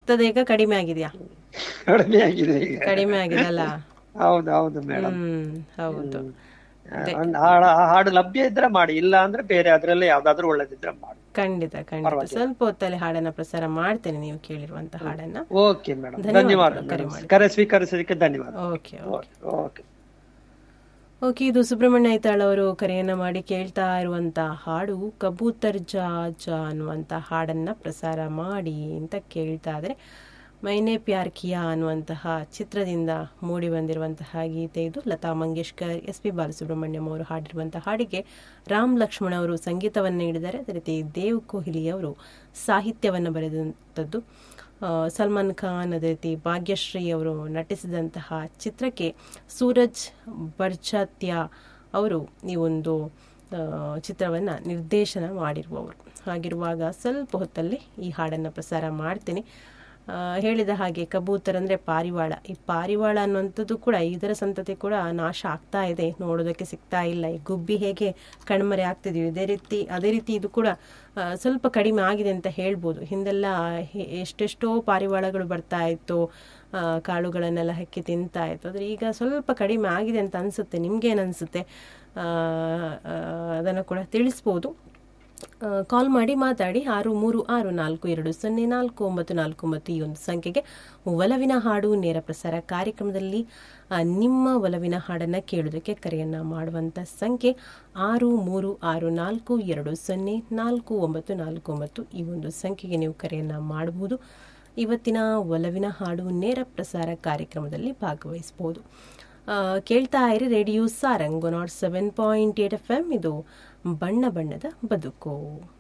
ಈಗ ಕಡಿಮೆ ಆಗಿದೆಯಾ ಕಡಿಮೆ ಆಗಿದೆ ಈಗ ಕಡಿಮೆ ಆಗಿದೆಲ್ಲ ಹೌದು ಹೌದು ಮೇಡಮ್ ಹ್ಮ್ ಹೌದು ಒಂದು ಹಾಡು ಆ ಹಾಡು ಲಭ್ಯ ಇದ್ರೆ ಮಾಡಿ ಇಲ್ಲ ಅಂದ್ರೆ ಬೇರೆ ಅದ್ರಲ್ಲಿ ಯಾವ್ದಾದ್ರು ಒಳ್ಳೇದಿದ್ರೆ ಮಾಡಿ ಖಂಡಿತ ಖಂಡಿತ ಸ್ವಲ್ಪ ಹೊತ್ತಲ್ಲಿ ಹಾಡನ್ನ ಪ್ರಸಾರ ಮಾಡ್ತೇನೆ ನೀವು ಕೇಳಿರುವಂತ ಹಾಡನ್ನ ಓಕೆ ಮೇಡಮ್ ಧನ್ಯವಾದ ಮೇಡಮ್ ಕರೆ ಸ್ವೀಕರಿಸೋದಕ್ಕೆ ಧನ್ಯವಾದ ಓಕೆ ಓಕೆ ಓಕೆ ಓಕೆ ಇದು ಸುಬ್ರಹ್ಮಣ್ಯ ಐತಾಳ್ ಅವರು ಕರೆಯನ್ನ ಮಾಡಿ ಕೇಳ್ತಾ ಇರುವಂತ ಹಾಡು ಕಬೂತರ್ ಜಾ ಜಾ ಅನ್ನುವಂತ ಹಾಡನ್ನ ಪ್ರಸಾರ ಮಾಡಿ ಅಂತ ಕೇಳ್ತಾ ಇದ್ರೆ ಮೈನೆ ಪ್ಯಾರ್ ಕಿಯಾ ಅನ್ನುವಂತಹ ಚಿತ್ರದಿಂದ ಮೂಡಿ ಬಂದಿರುವಂತಹ ಗೀತೆ ಇದು ಲತಾ ಮಂಗೇಶ್ಕರ್ ಎಸ್ ಪಿ ಬಾಲಸುಬ್ರಹ್ಮಣ್ಯಂ ಅವರು ಹಾಡಿರುವಂತಹ ಹಾಡಿಗೆ ರಾಮ್ ಲಕ್ಷ್ಮಣ್ ಅವರು ಸಂಗೀತವನ್ನು ನೀಡಿದ್ದಾರೆ ಅದೇ ರೀತಿ ದೇವ್ ಕೊಹ್ಲಿ ಅವರು ಸಾಹಿತ್ಯವನ್ನು ಬರೆದಂಥದ್ದು ಆ, ಸಲ್ಮಾನ್ ಖಾನ್ ಅದೇ ರೀತಿ ಭಾಗ್ಯಶ್ರೀ ಅವರು ನಟಿಸಿದಂತಹ ಚಿತ್ರಕ್ಕೆ ಸೂರಜ್ ಬರ್ಜಾತ್ಯ ಅವರು ಈ ಒಂದು ಚಿತ್ರವನ್ನು ನಿರ್ದೇಶನ ಮಾಡಿರುವವರು ಹಾಗಿರುವಾಗ ಸ್ವಲ್ಪ ಹೊತ್ತಲ್ಲಿ ಈ ಹಾಡನ್ನು ಪ್ರಸಾರ ಮಾಡ್ತೀನಿ ಆ, ಹೇಳಿದ ಹಾಗೆ ಕಬೂತರ್ ಅಂದರೆ ಪಾರಿವಾಳ ಈ ಪಾರಿವಾಳ ಅನ್ನುವಂಥದ್ದು ಕೂಡ ಇದರ ಸಂತತಿ ಕೂಡ ನಾಶ ಆಗ್ತಾ ಇದೆ ನೋಡೋದಕ್ಕೆ ಸಿಗ್ತಾ ಇಲ್ಲ ಈ ಗುಬ್ಬಿ ಹೇಗೆ ಕಣ್ಮರೆ ಆಗ್ತಿದೀವಿ ಇದೇ ರೀತಿ ಅದೇ ರೀತಿ ಇದು ಕೂಡ ಆ, ಸ್ವಲ್ಪ ಕಡಿಮೆ ಆಗಿದೆ ಅಂತ ಹೇಳ್ಬೋದು ಹಿಂದೆಲ್ಲ ಹೆ- ಎಷ್ಟೆಷ್ಟೋ ಪಾರಿವಾಳಗಳು ಬರ್ತಾ ಇತ್ತು ಆ, ಕಾಳುಗಳನ್ನೆಲ್ಲ ಹೆಕ್ಕಿ ತಿಂತಾ ಇತ್ತು ಆದರೆ ಈಗ ಸ್ವಲ್ಪ ಕಡಿಮೆ ಆಗಿದೆ ಅಂತ ಅನಿಸುತ್ತೆ ನಿಮ್ಗೇನು ಅನಿಸುತ್ತೆ ಅದನ್ನು ಕೂಡ ತಿಳಿಸ್ಬೋದು ಕಾಲ್ ಮಾಡಿ ಮಾತಾಡಿ ಆರು ಮೂರು ಆರು ನಾಲ್ಕು ಎರಡು ಸೊನ್ನೆ ನಾಲ್ಕು ಒಂಬತ್ತು ನಾಲ್ಕು ಒಂಬತ್ತು ಈ ಒಂದು ಸಂಖ್ಯೆಗೆ ಒಲವಿನ ಹಾಡು ನೇರ ಪ್ರಸಾರ ಕಾರ್ಯಕ್ರಮದಲ್ಲಿ ಆ, ನಿಮ್ಮ ಒಲವಿನ ಹಾಡನ್ನು ಕೇಳೋದಕ್ಕೆ ಕರೆಯನ್ನು ಮಾಡುವಂಥ ಸಂಖ್ಯೆ ಆರು ಮೂರು ಆರು ನಾಲ್ಕು ಎರಡು ಸೊನ್ನೆ ನಾಲ್ಕು ಒಂಬತ್ತು ನಾಲ್ಕು ಒಂಬತ್ತು ಈ ಒಂದು ಸಂಖ್ಯೆಗೆ ನೀವು ಕರೆಯನ್ನು ಮಾಡಬಹುದು ಇವತ್ತಿನ ಒಲವಿನ ಹಾಡು ನೇರ ಪ್ರಸಾರ ಕಾರ್ಯಕ್ರಮದಲ್ಲಿ ಭಾಗವಹಿಸಬಹುದು ಆ, ಕೇಳ್ತಾ ಇರಿ radio Sarang nought seven point eight F M ಇದು ಬಣ್ಣ ಬಣ್ಣದ ಬದುಕು